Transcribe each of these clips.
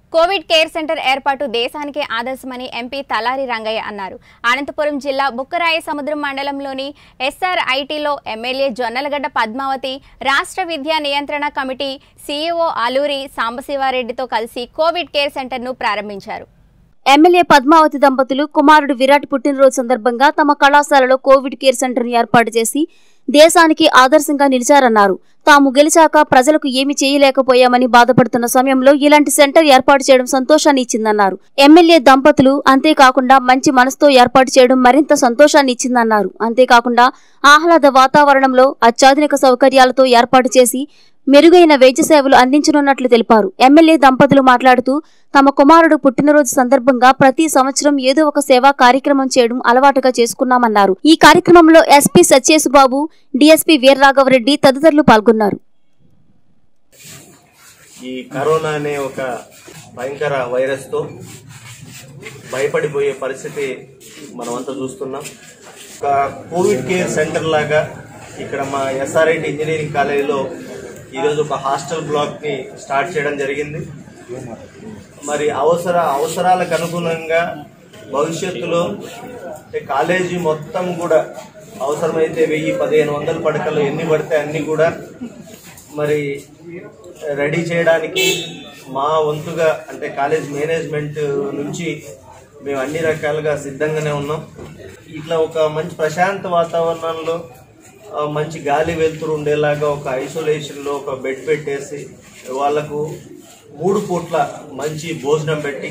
Covid care centre ఏర్పాటు దేశానికే ఆదర్శమని MP తలారి రంగయ్య అన్నారు అనంతపురం జిల్లా బుక్కరాయ సముద్రం మండలంలోని ఎస్ఆర్ఐటీలో ఎమ్మెల్యే జొన్నలగడ్డ పద్మావతి రాష్ట్ర విద్యా నియంత్రణ కమిటీ సీఈఓ అలూరి సాంబశివారెడ్డితో కలిసి కోవిడ్ కేర్ సెంటర్ను ప్రారంభించారు ఎమ్మెల్యే పద్మావతి దంపతులు కుమారుడు విరాట్ పుట్టినరోజు సందర్భంగా తమ కళాశాలలో కోవిడ్ కేర్ సెంటర్ను ఏర్పాటు చేసి దేశానికి ఆదర్శంగా నిలిచారన్నారు తాము గెలిచాక ప్రజలకు ఏమి చేయలేకపోయామని బాధపడుతున్న సమయంలో ఇలాంటి సెంటర్ ఏర్పాటు చేయడం సంతోషాన్ని ఇచ్చిందన్నారు ఎమ్మెల్యే దంపతులు అంతేకాకుండా మంచి మనసుతో ఏర్పాటు చేయడం మరింత సంతోషాన్ని ఇచ్చిందన్నారు అంతేకాకుండా ఆహ్లాద వాతావరణంలో అత్యాధునిక సౌకర్యాలతో ఏర్పాటు చేసి మెరుగైన వైద్య సేవలు అందించనున్నట్లు తెలిపారు ఎమ్మెల్యే దంపతులు మాట్లాడుతూ తమ కుమారుడు పుట్టినరోజు సందర్భంగా ప్రతి సంవత్సరం ఏదో ఒక సేవా కార్యక్రమం చేయడం అలవాటుగా చేసుకున్నామన్నారు ఈ కార్యక్రమంలో ఎస్పీ సత్యేసుబాబు డీఎస్పీ వీర్రాఘవరెడ్డి తదితరులు పాల్గొన్నారు ఈ కరోనా అనే ఒక భయంకర వైరస్తో భయపడిపోయే పరిస్థితి మనమంతా చూస్తున్నాం ఒక కోవిడ్ కేర్ సెంటర్ లాగా ఇక్కడ మా ఎస్ఆర్ఐటి ఇంజనీరింగ్ కాలేజీలో ఈరోజు ఒక హాస్టల్ బ్లాక్ని స్టార్ట్ చేయడం జరిగింది మరి అవసర అవసరాలకు అనుగుణంగా భవిష్యత్తులో అంటే కాలేజీ మొత్తం కూడా అవసరమైతే వెయ్యి పదిహేను వందల పడకలు ఎన్ని పడితే అన్ని కూడా మరి రెడీ చేయడానికి మా వంతుగా అంటే కాలేజ్ మేనేజ్మెంట్ నుంచి మేము అన్ని రకాలుగా సిద్ధంగానే ఉన్నాం ఇట్లా ఒక మంచి ప్రశాంత వాతావరణంలో ఆ, మంచి గాలి వెలుతురు ఉండేలాగా ఒక ఐసోలేషన్లో ఒక బెడ్ పెట్టేసి వాళ్ళకు మూడు పూట్ల మంచి భోజనం పెట్టి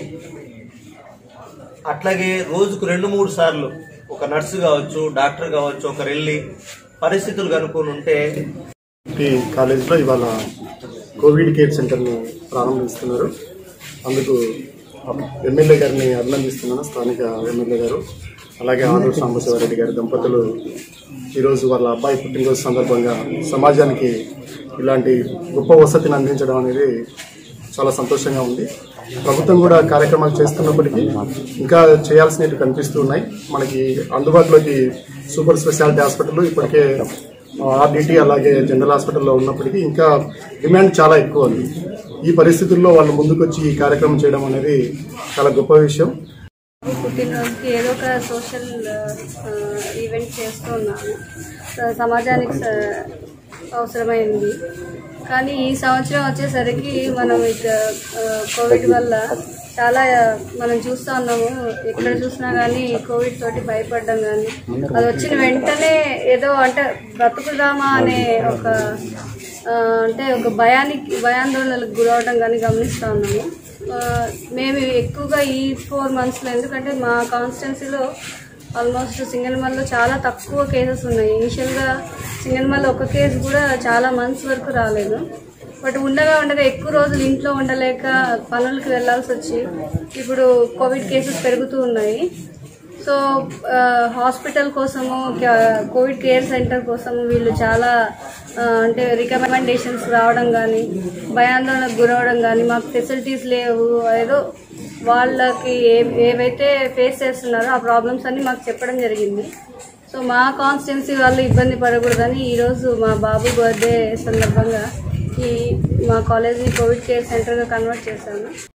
అట్లాగే రోజుకు రెండు మూడు సార్లు ఒక నర్సు కావచ్చు డాక్టర్ కావచ్చు ఒకరు వెళ్ళి పరిస్థితులు కనుక్కొని ఉంటే ఈ కాలేజీలో ఇవాళ కోవిడ్ కేర్ సెంటర్ని ప్రారంభిస్తున్నారు అందుకు ఎమ్మెల్యే గారిని అభినందిస్తున్నాను స్థానిక ఎమ్మెల్యే గారు అలాగే ఆనూరు సాంబశివారెడ్డి గారి దంపతులు ఈరోజు వాళ్ళ అబ్బాయి పుట్టినరోజు సందర్భంగా సమాజానికి ఇలాంటి గొప్ప వసతిని అందించడం అనేది చాలా సంతోషంగా ఉంది ప్రభుత్వం కూడా కార్యక్రమాలు చేస్తున్నప్పటికీ ఇంకా చేయాల్సినవి కనిపిస్తూ ఉన్నాయి మనకి అందుబాటులోకి సూపర్ స్పెషాలిటీ హాస్పిటల్ ఇప్పటికే ఆర్డిటి అలాగే జనరల్ హాస్పిటల్లో ఉన్నప్పటికీ ఇంకా డిమాండ్ చాలా ఎక్కువ ఉంది ఈ పరిస్థితుల్లో వాళ్ళు ముందుకొచ్చి ఈ కార్యక్రమం చేయడం అనేది చాలా గొప్ప విషయం పుట్టినరోజుకి ఏదో ఒక సోషల్ ఈవెంట్ చేస్తూ ఉన్నాను స- సమాజానికి స- అవసరమైంది కానీ ఈ సంవత్సరం వచ్చేసరికి మనం ఇక ఆ, కోవిడ్ వల్ల చాలా మనం చూస్తూ ఉన్నాము ఎక్కడ చూసినా కానీ కోవిడ్ తోటి భయపడ్డం కానీ అది వచ్చిన వెంటనే ఏదో అంటే బ్రతుకుదామా అనే ఒక ఆ, అంటే ఒక భయానికి భయాందోళనలకు గురవడం కానీ గమనిస్తూ ఉన్నాము ఆ, మేము ఎక్కువగా ఈ ఫోర్ మంత్స్లో ఎందుకంటే మా కాన్స్టిట్యున్సీలో ఆల్మోస్ట్ సింగల్మల్లో చాలా తక్కువ కేసెస్ ఉన్నాయి ఇనిషియల్గా సింగల్మల్లో ఒక కేసు కూడా చాలా మంత్స్ వరకు రాలేదు బట్ ఉండగా ఉండగా ఎక్కువ రోజులు ఇంట్లో ఉండలేక పనులకు వెళ్ళాల్సి వచ్చి ఇప్పుడు కోవిడ్ కేసెస్ పెరుగుతూ ఉన్నాయి సో ఆ, హాస్పిటల్ కోసము క- కోవిడ్ కేర్ సెంటర్ కోసము వీళ్ళు చాలా ఆ, అంటే రికమెండేషన్స్ రావడం కానీ భయాందోళనకు గురవడం కానీ మాకు ఫెసిలిటీస్ లేవు ఏదో వాళ్ళకి ఏ ఏవైతే ఫేస్ చేస్తున్నారో ఆ ప్రాబ్లమ్స్ అన్ని మాకు చెప్పడం జరిగింది సో మా కాన్స్టిట్యున్సీ వాళ్ళు ఇబ్బంది పడకూడదని ఈరోజు మా బాబు బర్త్డే సందర్భంగా ఈ మా కాలేజీ కోవిడ్ కేర్ సెంటర్గా కన్వర్ట్ చేశాను